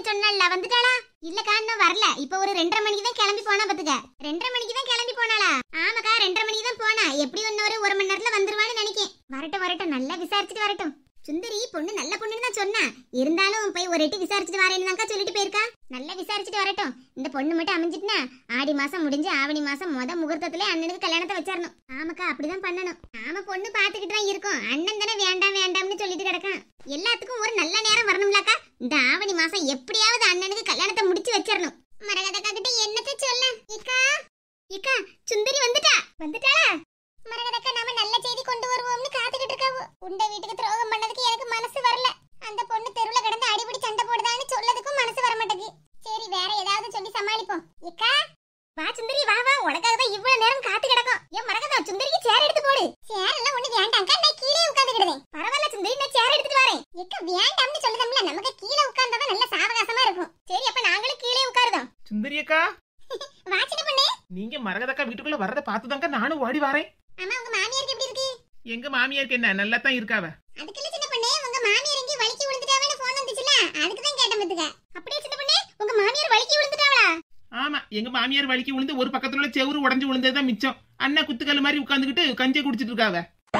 சொன்னால வந்துட்டாளா இல்லக்கா இன்னும் வரல இப்ப ஒரு ரெண்டரை மணிக்கு தான் கிளம்பி போனா பாத்துக்க ரெண்டரை மணிக்கு தான் கிளம்பி போனாளா ஆமாக்கா ரெண்டரை மணிக்கு தான் போனா எப்படி இன்னொரு ஒரு மணி நேரத்துல வந்துருவான்னு நினைக்கேன் வரட்டும் வரட்டும் நல்லா விசாரிச்சுட்டு வரட்டும் சுந்தரி பொண்ணு நல்ல பொண்ணுன்னு தான் சொன்னா இருந்தாலும் போய் ஒரு எட்டி விசாரிச்சுட்டு வரேன்னு தான்க்கா சொல்லிட்டு போயிருக்கா நல்லா விசாரிச்சுட்டு வரட்டும் இந்த பொண்ணு மட்டும் அமைஞ்சிட்டுனா ஆடி மாசம் முடிஞ்சு ஆவணி மாசம் முத முகூர்த்தத்துல அண்ணனுக்கு கல்யாணத்தை வச்சிடணும் ஆமாக்கா அப்படிதான் பண்ணணும் நாம பொண்ணு பாத்துக்கிட்டு தான் இருக்கோம் அண்ணன் தானே வேண்டாம் வேண்டாம்னு சொல்லிட்டு கிடக்கான் எல்லாத்துக்கும் ஒரு நல்ல நேரம் வரணும்லக்கா இந்த ஆவணி மாசம் எப்படியாவது அண்ணனுக்கு கல்யாணத்தை முடிச்சு வச்சிடணும் மரகதக்கா கிட்ட என்னத்த சொல்ல இக்கா இக்கா சுந்தரி வந்துட்டா வந்துட்டாளா மரகதக்கா நாம நல்ல செய்தி கொண்டு வருவோம்னு காத்துக்கிட்டு இருக்காவு உண்ட வீட்டுக்கு துரோகம் பண்ணதுக்கு எனக்கு மனசு வரல அந்த பொண்ணு தெருவுல கிடந்து அடிபடி சண்டை போடுதான்னு சொல்லதுக்கும் மனசு வர மாட்டேங்குது சரி வேற ஏதாவது சொல்லி சமாளிப்போம் இக்கா வா சுந்தரி வா வா உனக்காக தான் இவ்வளவு நேரம் காத்து கிடக்கும் ஏன் மரகதா சுந்தரிக்கு சேர் எடுத்து போடு சேர் எல்லாம் ஒண்ணு வேண்டாம்க்கா நான் கீழே உட்கார்ந்துக்கிடுவேன் பரவாயில்ல சுந்தரி நான் சேர் எடுத்துட்டு வரேன் இக்கா வேண்டாம்னு சொல்லுதம்ல நமக்கு கீழே உட்கார்ந்தா நல்ல சாவகாசமா இருக்கும் சரி அப்ப நாங்களும் கீழே உட்காருதோம் சுந்தரி அக்கா வா சின்ன பொண்ணு நீங்க மரகதக்கா வீட்டுக்குள்ள வரத பார்த்துதாங்க நானும் ஓடி வரேன் அம்மா உங்க மாமியாருக்கு எப்படி இருக்கு எங்க மாமியாருக்கு என்ன நல்லா தான் இருக்காவ அதுக்கு இல்ல சின்ன பொண்ணு உங்க மாமியார் எங்க வலிக்கி விழுந்துட்டாவேன்னு போன் வந்துச்சுல அதுக்கு தான் கேட்டேன் பாத்துக்க அப்படியே சின்ன பொண்ணு உங்க மாமியார் வலிக்கி விழுந்துட்டாங்களா ஆமா எங்க மாமியார் வலிக்கு விழுந்து ஒரு பக்கத்துல உள்ள செவுரு உடஞ்சு விழுந்ததுதான் மிச்சம் அண்ணா குத்துக்கல் மாதிரி உட்காந்துக்கிட்டு கஞ்சியை குடிச்சிட்டு இருக்காவ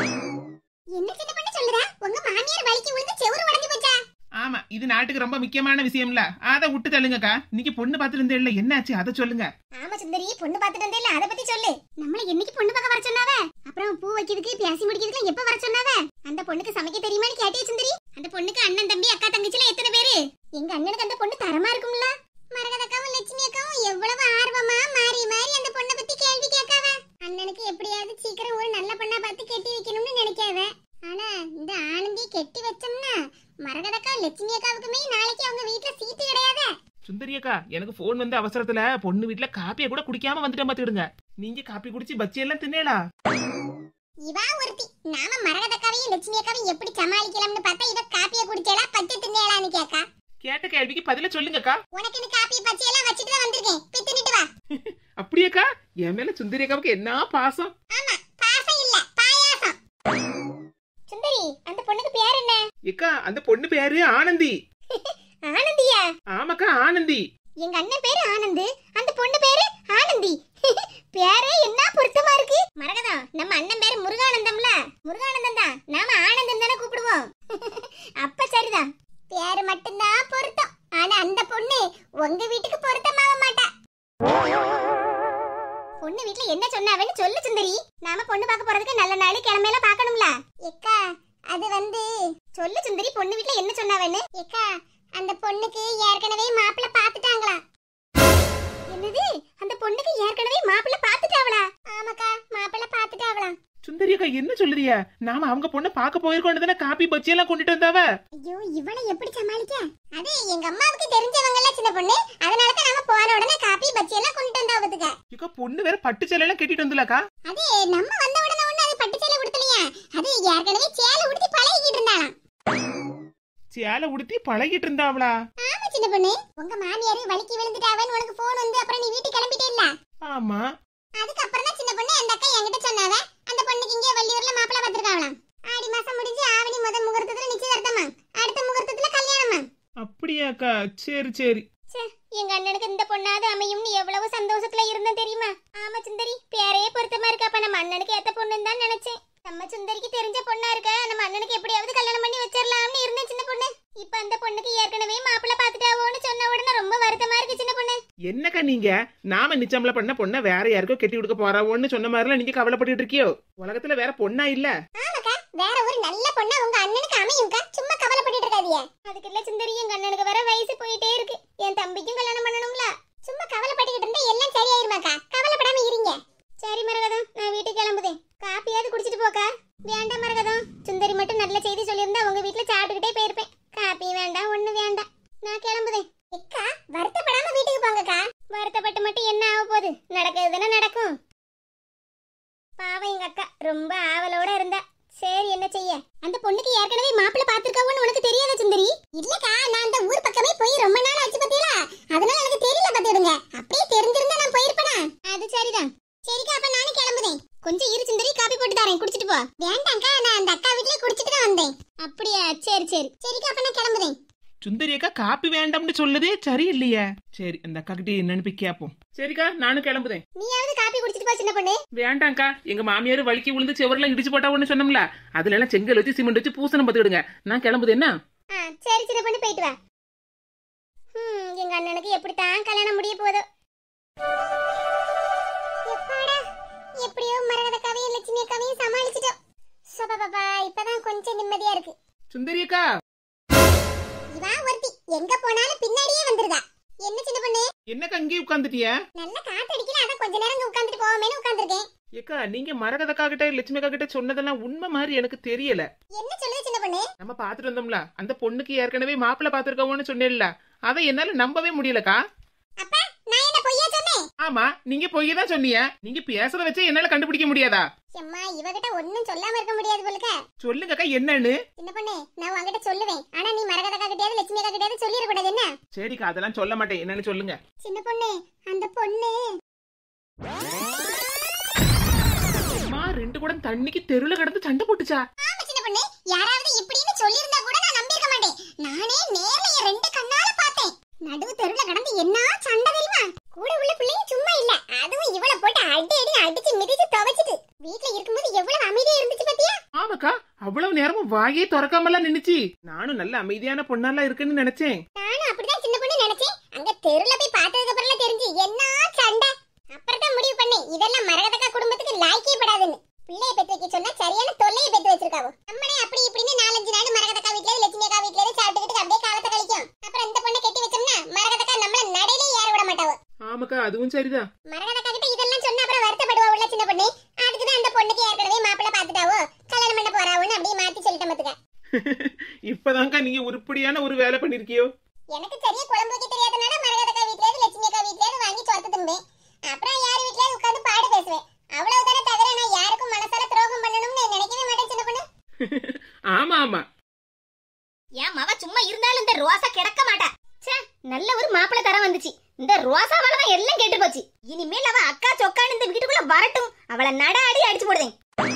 என்ன சின்ன பொண்ணு சொல்லுதா உங்க மாமியார் வலிக்கி விழுந்து செவுரு உடைஞ்சு போச்சா ஆமா இது நாட்டுக்கு ரொம்ப முக்கியமான விஷயம்ல அதை விட்டு தள்ளுங்கக்கா இன்னைக்கு பொண்ணு பார்த்துட்டு இருந்தேன்ல என்னாச்சு அதை சொல்லுங்க ஆமா சுந்தரி பொண்ணு பாத்துட்டு வந்தேல அத பத்தி சொல்லு நம்மள என்னைக்கு பொண்ணு பார்க்க வர சொன்னாவ அப்புறம் பூ வைக்கிறதுக்கு பேசி முடிக்கிறதுக்கு எப்ப வர சொன்னாவ அந்த பொண்ணுக்கு சமைக்க தெரியுமான்னு கேட்டியே சுந்தரி அந்த பொண்ணுக்கு அண்ணன் தம்பி அக்கா தங்கச்சில எத்தனை பேரு எங்க அண்ணனுக்கு அந்த பொண்ணு தரமா இருக்கும்ல மரகதக்காவும் லட்சுமி அக்காவும் எவ்வளவு ஆர்வமா மாறி மாறி அந்த பொண்ணை பத்தி கேள்வி கேட்காவ அண்ணனுக்கு எப்படியாவது சீக்கிரம் ஒரு நல்ல பொண்ணா பார்த்து கெட்டி வைக்கணும்னு நினைக்காவ ஆனா இந்த ஆனந்தி கெட்டி வச்சோம்னா மரகதக்கா லட்சுமி அக்காவுக்குமே நாளைக்கு அவங்க வீட்டுல சீட்டு கிடையாதே சுந்தரி அக்கா எனக்கு போன் வந்த அவசரத்துல பொண்ணு வீட்டுல காப்பியை கூட குடிக்காம வந்துட்டேன் பாத்துடுங்க நீங்க காப்பி குடிச்சு பச்சி எல்லாம் தின்னேலா இவா ஒருத்தி நாம மரகதக்காவையும் லட்சுமி அக்காவையும் எப்படி சமாளிக்கலாம்னு பார்த்தா இவ காப்பிய குடிச்சேலா பச்சை தின்னேலான்னு கேக்கா கேட்ட கேள்விக்கு பதில சொல்லுங்கக்கா உனக்கு இந்த காப்பி பச்சை எல்லாம் வச்சுட்டு தான் வந்திருக்கேன் போய் தின்னுட்டு வா அப்படியேக்கா என் மேல சுந்தரி அக்காவுக்கு என்ன பாசம் ஆமா பாசம் இல்ல பாயாசம் சுந்தரி அந்த பொண்ணுக்கு பேர் என்ன ஏக்கா அந்த பொண்ணு பேரு ஆனந்தி ஆனந்தியா ஆமாக்கா ஆனந்தி எங்க அண்ணன் பேரு ஆனந்த் அந்த பொண்ணு பேரு ஆனந்தி பேரே என்ன பொருத்தமா இருக்கு மரகதம் நம்ம அண்ணன் பேரு முருகானந்தம்ல முருகானந்தம் தான் நாம ஆனந்தம் தானே கூப்பிடுவோம் அப்ப சரிதான் பேரு மட்டும்தான் பொருத்தம் ஆனா அந்த பொண்ணு உங்க வீட்டுக்கு பொருத்தமாக மாட்டா பொண்ணு வீட்ல என்ன சொன்னாவன்னு சொல்லு சுந்தரி நாம பொண்ணு பார்க்க போறதுக்கு நல்ல நாள் கிளம்பையில பார்க்கணும்ல எக்கா அது வந்து சொல்லு சுந்தரி பொண்ணு வீட்ல என்ன சொன்னாவன்னு எக்கா அந்த பொண்ணுக்கு ஏற்கனவே மாப்பிள்ளை பார்த்துட்டாங்களா என்னது அந்த பொண்ணுக்கு ஏற்கனவே மாப்பிள்ளை பார்த்துட்டாவளா ஆமாக்கா மாப்பிள்ளை பார்த்துட்டாவளா சுந்தரி அக்கா என்ன சொல்லுறிய நாம அவங்க பொண்ணை பார்க்க போயிருக்கோம் தானே காப்பி பச்சி எல்லாம் கொண்டுட்டு வந்தாவ ஐயோ இவளை எப்படி சமாளிக்க அது எங்க அம்மாவுக்கு தெரிஞ்சவங்கல சின்ன பொண்ணு அதனால தான் நாம போன உடனே காப்பி பச்சி எல்லாம் கொண்டு வந்தா பாத்துக்க இக்கா பொண்ணு வேற பட்டு சேலை எல்லாம் கட்டிட்டு வந்துலக்கா அது நம்ம வந்த உடனே ஒண்ணு அது பட்டு சேலை கொடுத்தலையா அது ஏற்கனவே சேலை உடுத்தி பழகிக்கிட்டு இருந்தாளாம் சேலை உடுத்தி பழகிட்டு இருந்தாவளா ஆமா சின்ன பொண்ணு உங்க மாமியார் வலிக்கு விழுந்துட்டாவன்னு உனக்கு போன் வந்து அப்புறம் நீ வீட்டுக்கு கிளம்பிட்டே இல்ல ஆமா அதுக்கப்புறம் தான் சின்ன பொண்ணு அந்த அக்கா என்கிட்ட சொன்னாவ அந்த பொண்ணுக்கு இங்கே வள்ளியூர்ல மாப்பிள்ளை பார்த்திருக்காங்களாம் ஆடி மாசம் முடிஞ்சு ஆவணி முதல் முகூர்த்தத்துல நிச்சயதார்த்தமா அடுத்த முகூர்த்தத்துல கல்யாணமா அப்படியாக்கா சரி சரி எங்க அண்ணனுக்கு இந்த பொண்ணாவது அமையும்னு எவ்வளவு சந்தோஷத்துல இருந்தேன் தெரியுமா ஆமா சுந்தரி பேரே பொருத்தமா இருக்கு அப்ப நம்ம அண்ணனுக்கு ஏத்த பொண்ணுன்னு தான் நினைச்சேன் நம்ம சுந்தரிக்கு தெரிஞ்ச பொண்ணா இருக்க நம்ம அண்ணனுக்கு எப்படியாவது கல்யாணம் பண்ணி வச்சிடலாம்னு இருந்தேன் சின்ன பொண்ணு இப்ப அந்த பொண்ணுக்கு ஏற்கனவே மாப்பிள்ளை பாத்துட்டாவோன்னு சொன்ன உடனே ரொம்ப வருத்தமா இருக்கு சின்ன பொண்ணு என்னக்கா நீங்க நாம நிச்சயம்ல பண்ண பொண்ணை வேற யாருக்கோ கட்டி கொடுக்க போறாவோன்னு சொன்ன மாதிரிலாம் நீங்க கவலைப்பட்டுட்டு இருக்கியோ உலகத்துல வேற பொண்ணா இல்ல ஆமாக்கா வேற ஒரு நல்ல பொண்ணா உங்க அண்ணனுக்கு அமையும்க்கா சும்மா கவலைப்பட்டுட்டு இருக்காதீங்க அதுக்கு இல்ல சுந்தரி எங்க அண்ணனுக்கு வர வயசு போயிட்டே இருக்கு என் தம்பிக்கும் கல்யாணம் பண்ணணும்ல சும்மா கவலைப்பட்டுக்கிட்டு இருந்தா எல்லாம் சரியாயிருமாக்கா கவலைப்படாம இருங்க சரி மரகதம் நான் வீட்டுக்கு கிளம்புதேன் காப்பியாவது குடிச்சிட்டு போக்கா வேண்டாம் மரகதம் சுந்தரி மட்டும் நல்ல செய்தி சொல்லியிருந்தா உங்க வீட்டுல சாப்பிட்டுக்கிட்டே போயிருப்பேன் காப்பி வேண்டாம் ஒண்ணு வேண்டாம் நான் கிளம்புதேன் எக்கா வருத்தப்படாம வீட்டுக்கு போங்கக்கா வருத்தப்பட்டு மட்டும் என்ன ஆக போகுது நடக்கிறது தானே நடக்கும் பாவம் எங்க அக்கா ரொம்ப ஆவலோட இருந்தா சரி என்ன செய்ய அந்த பொண்ணுக்கு ஏற்கனவே மாப்பிள்ளை பாத்துருக்காவோன்னு உனக்கு தெரியாத சுந்தரி இல்லக்கா நான் அந்த ஊர் பக்கமே போய் ரொம்ப நாள் ஆச்சு பாத்தீங்களா அதனால எனக்கு தெரியல பாத்துடுங்க அப்படியே தெரிஞ்சிருந்தா நான் போயிருப்பேனா அது சரிதான் சரிக்கா அப்ப நானும் கிளம்புதேன் கொஞ்சம் இரு சுந்தரி காப்பி போட்டு தரேன் குடிச்சிட்டு போ வேண்டாம்க்கா நான் அந்த அக்கா வீட்லயே குடிச்சிட்டு தான் வந்தேன் அப்படியா சரி சரி சரிக்கா அப்ப நான் கிளம்புதேன் சுந்தரி அக்கா காப்பி வேண்டாம்னு சொல்லுதே சரி இல்லையே சரி அந்த அக்கா கிட்ட என்னன்னு போய் கேப்போம் சரிக்கா நானும் கிளம்புதேன் நீயாவது காப்பி குடிச்சிட்டு போ சின்ன பொண்ணு வேண்டாம்க்கா எங்க மாமியார் வலிக்கி விழுந்து செவரெல்லாம் இடிச்சு போட்டா ஒண்ணு சொன்னோம்ல அதுல எல்லாம் செங்கல் வச்சு சிமெண்ட் வச்சு பூசணம் பார்த்துக்கிடுங்க நான் கிளம்புது என்ன ஆ சரி சின்ன பொண்ணு போயிட்டு வா ஹம், எங்க அண்ணனுக்கு எப்படித்தான் கல்யாணம் முடிய போதோ எப்பாடா எப்படியோ மரகதக்காவையும் லட்சுமி அக்காவையும் சமாளிச்சிட்டோம் சபாபா இப்பதான் கொஞ்சம் நிம்மதியா இருக்கு சுந்தரி அக்கா இவா ஒருத்தி எங்க போனாலும் பின்னாடியே வந்துருதா என்ன சின்ன பொண்ணு என்னக்கா இங்கே உட்காந்துட்டிய நல்ல காத்தடிக்கல அதான் கொஞ்ச நேரம் இங்க உட்காந்துட்டு போவோமேனு உட்காந்துருக்கேன் ஏக்கா நீங்க மரகதக்கா கிட்ட லட்சுமி அக்கா கிட்ட சொன்னதெல்லாம் உண்மை மாதிரி எனக்கு தெரியல என்ன சொல்லுது சின்ன பொண்ணு நம்ம பாத்துட்டு வந்தோம்ல அந்த பொண்ணுக்கு ஏற்கனவே மாப்பிள்ளை பாத்துருக்கோம்னு சொன்னேன்ல அதை என்னால நம்பவே முடியலக்கா அப்பா நான் என்ன பொய்யா சொன்னேன் ஆமா நீங்க பொய்ய தான் சொன்னீங்க நீங்க பேசுறத வச்சே என்னால கண்டுபிடிக்க முடியாதா அம்மா இவகிட்ட ஒண்ணும் சொல்லாம இருக்க முடியாது போலுக்க சொல்லுங்கக்கா என்னன்னு சின்ன பொண்ணு நான் உங்ககிட்ட சொல்லுவேன் ஆனா நீ மரகதக்கா கிட்டயாவது லட்சுமி அக்கா கிட்டயாவது சொல்லிடக்கூடாது என்ன சரிக்கா அதெல்லாம் சொல்ல மாட்டேன் என்னன்னு சொல்லுங்க சின்ன பொண்ணு அந்த பொண்ணு அம்மா ரெண்டு குடம் தண்ணிக்கு தெருல கிடந்து சண்டை போட்டுச்சா ஆமா சின்ன பொண்ணு யாராவது இப்படின்னு சொல்லியிருந்தா கூட நான் நம்பியிருக்க மாட்டேன் நானே நேர்ல என் ரெண்டு கண்ணால பார்த்தேன் நடுவு தெருல கடந்து என்ன சண்டை தெரியுமா கூட உள்ள பிள்ளையும் சும்மா இல்ல அதுவும் இவள போட்டு அடி அடி அடிச்சு மிதிச்சு துவைச்சிட்டு வீட்ல இருக்கும்போது எவ்வளவு அமைதியா இருந்துச்சு பாத்தியா ஆமாக்கா அவ்வளவு நேரமும் வாயே திறக்காமலாம் நின்னுச்சு நானும் நல்ல அமைதியான பொண்ணாலாம் இருக்குன்னு நினைச்சேன் நானும் அப்படிதான் சின்ன பொண்ணு நினைச்சேன் அங்க தெருல போய் பார்த்ததுக்கு அப்புறம் தெரிஞ்சு என்ன சண்டை அப்புறம் தான் முடிவு பண்ணேன் இதெல்லாம் மரகதக்கா குடும்பத்துக்கு லாய்க்கே படாதுன்னு பிள்ளைய பெத்து வைக்க சொன்னா சரியான தொல்லையை பெத்து வச்சிருக்காவோ நம்மளே அப்படி இப்படின்னு நாலஞ்சு நாள் மரகதக்கா வீட்ல லட்சுமி அக்கா வீட்ல சாப்பிட்டுக்கிட்டு அப்படியே காலத்தை கழிக்கும் அப்புறம் இந்த பொண்ணை கட்டி வச்சோம்னா மரகதக்கா நம்மள நடையிலே ஏற விட மாட்டாவோ ஆமாக்கா அதுவும் சரிதான் மரகதக்கா கிட்ட இதெல்லாம் சொன்னா அப்புறம் வருத்தப்படுவா உள்ள சின்ன பொண்ணு அதுக்கு தான் அந்த பொண்ணுக்கு ஏற்கனவே மாப்பிள்ளை பார்த்துட்டாவோ கல்யாணம் பண்ண போறாவோன்னு அப்படியே மாத்தி சொல்லிட்டேன் பாத்துக்க இப்பதான்க்கா நீங்க உருப்படியான ஒரு வேலை பண்ணிருக்கியோ எனக்கு சரியா குழம்பு வைக்க தெரியாதனால மரகதக்கா வீட்லயாவது லட்சுமி அக்கா வீட்லயாவது வாங்கி சோத்து தும்பேன் அப்புறம் யார் வீட்லயாவது உட்கார்ந்து பாடு பேசுவேன் அவ்வளவுதானே தவிர நான் யாருக்கும் மனசால துரோகம் பண்ணணும்னு நினைக்கவே மாட்டேன் சின்ன பொண்ணு ஆமா ஆமா என் மவ சும்மா இருந்தாலும் இந்த ரோசா கிடக்க மாட்டா ச்சே நல்ல ஒரு மாப்பிள்ளை தரம் வந்துச்சு இந்த ரோசா தான் எல்லாம் கேட்டு போச்சு இனிமேல் அவ அக்கா சொக்கான்னு இந்த வீட்டுக்குள்ள வரட்டும் அவளை நட அடி அடிச்சு போடுதேன்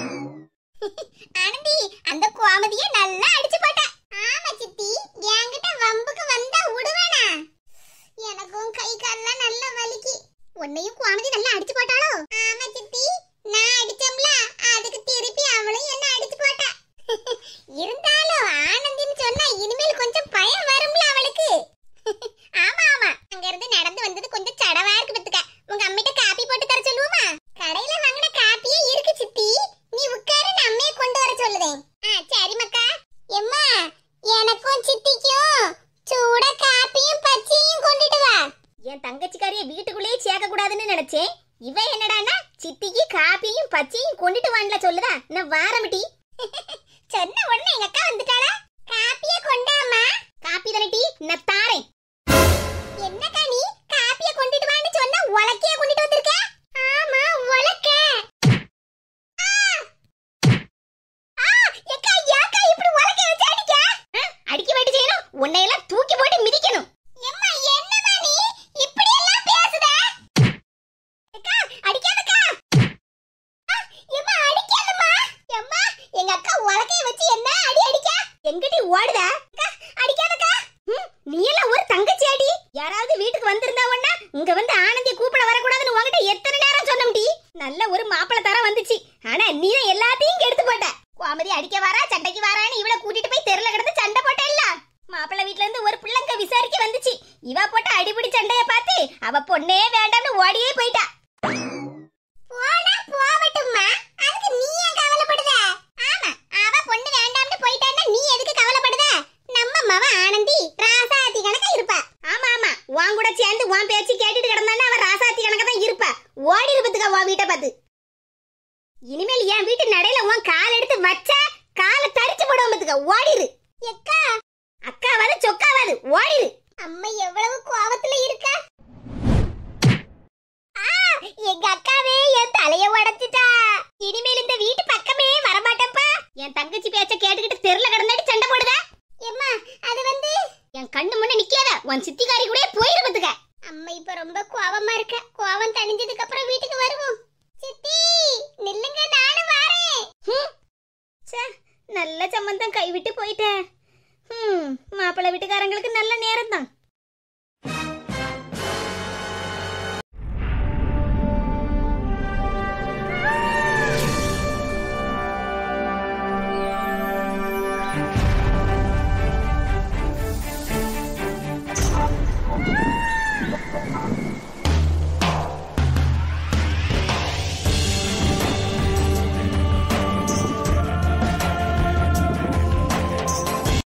ஆனந்தி அந்த கோமதிய நல்லா அடிச்சு போட்ட ஆமா சித்தி என்கிட்ட வம்புக்கு வந்தா விடுவேனா எனக்கும் கை கால்லாம் நல்லா வலிக்கு உன்னையும் கோமதி நல்லா அடிச்சு போட்டாளோ ஆமா சித்தி நான் அடிச்சோம்ல அதுக்கு திருப்பி அவளும் என்ன அடிச்சு போட்டா இருந்தாலும் ஆனந்தின்னு சொன்னா இனிமேல் கொஞ்சம் பயம் வரும்ல அவளுக்கு ஆமா ஆமா அங்க இருந்து நடந்து வந்தது கொஞ்சம் சடவா இருக்கு பத்துக்க உங்க அம்மிட்ட காப்பி போட்டு தர சொல்லுவோமா கடையில வாங்கின காப்பியே இருக்கு சித்தி நீ உட்காரு நான் அம்மையை கொண்டு வர சொல்லுதேன் ஆ சரி மக்கா எம்மா எனக்கும் சித்திக்கும் சூட காப்பியும் பச்சையும் கொண்டுட்டு வா என் தங்கச்சிக்காரிய வீட்டுக்குள்ளேயே சேர்க்க கூடாதுன்னு நினைச்சேன் இவ என்னடான்னா சித்திக்கு காப்பியும் பச்சையும் கொண்டுட்டு வான்ல சொல்லுதா நான் வாரமிட்டி சொன்ன உடனே எங்க அக்கா வந்துட்டாளா காப்பிய கொண்டாமா காப்பி தானே டீ நான் தாரேன் என்னக்கா நீ காப்பிய கொண்டுட்டு வான்னு சொன்னா உலக்கைய கொண்டுட்டு வந்திருக்க ஆமா உலக்க அடிக்க வேண்டி செய்யணும் உன்னையெல்லாம் தூக்கி போட்டு மிதிக்கணும் எம்மா என்னமா நீ இப்படி எல்லாம் பேசுத அக்கா அடிக்காதக்கா எம்மா அடிக்காதம்மா எம்மா எங்க அக்கா உலக்கைய வச்சு என்ன அடி அடிக்கா எங்கடி ஓடுதா அக்கா அடிக்காதக்கா ம், நீ எல்லாம் ஒரு தங்கச்சி அடி யாராவது வீட்டுக்கு வந்திருந்தா உடனே இங்க வந்து ஆனந்திய கூப்பிட வரக்கூடாதுன்னு உன்கிட்ட எத்தனை நேரம் சொன்னோம்டி நல்ல ஒரு மாப்பிளை தரம் வந்துச்சு ஆனா நீ தான் எல்லாத்தையும் கெடுத்து போட்ட கோமதி அடிக்க வரா சண்டைக்கு வரான்னு இவள கூட்டிட்டு போய் தெருல கிடந்து சண்டை போட்டேல்ல மாப்பிள்ளை வீட்ல இருந்து ஒரு பிள்ளைங்க விசாரிக்க வந்துச்சு இவ போட்ட அடிபிடி சண்டைய பார்த்து அவ பொண்ணே வேண்டாம்னு ஓடியே போயிட்டா போனா போகட்டும்மா அதுக்கு நீ ஏன் கவலைப்படுத ஆமா அவ பொண்ணு வேண்டாம்னு போயிட்டான்னா நீ எதுக்கு கவலைப்படுத நம்ம மவ ஆனந்தி ராசாத்தி கணக்கா இருப்பா ஆமா ஆமா உன் கூட சேர்ந்து உன் பேச்சு கேட்டுட்டு கிடந்தான்னா அவ ராசாத்தி கணக்கா தான் இருப்பா ஓடி இருப்பதுக்கா உன் வீட்டை பார்த்து இனிமேல் என் வீட்டு நடையில உன் கால் எடுத்து வச்சா காலை தரிச்சு போடுவோம் பாத்துக்க ஓடிரு எக்கா அக்காவாது சொக்காவாது ஓடிரு அம்மா எவ்வளவு கோவத்துல இருக்கா ஆ, எங்க அக்காவே என் தலைய உடைச்சிட்டா இனிமேல் இந்த வீட்டு பக்கமே வரமாட்டேன்ப்பா என் தங்கச்சி பேச்ச கேட்டுக்கிட்டு தெருல கிடந்தாடி சண்டை போடுதா எம்மா அது வந்து என் கண்ணு முன்ன நிக்காத உன் சித்திகாரி கூட போயிரு பாத்துக்க அம்மா இப்ப ரொம்ப கோவமா இருக்க கோவம் தணிஞ்சதுக்கு அப்புறம் வீட்டுக்கு வருவோம் சித்தி நில்லுங்க நானும் வரேன் நல்ல சம்பந்தம் கைவிட்டு போயிட்டேன் ம் மாப்பிள்ளை வீட்டுக்காரங்களுக்கு நல்ல நேரம் தான்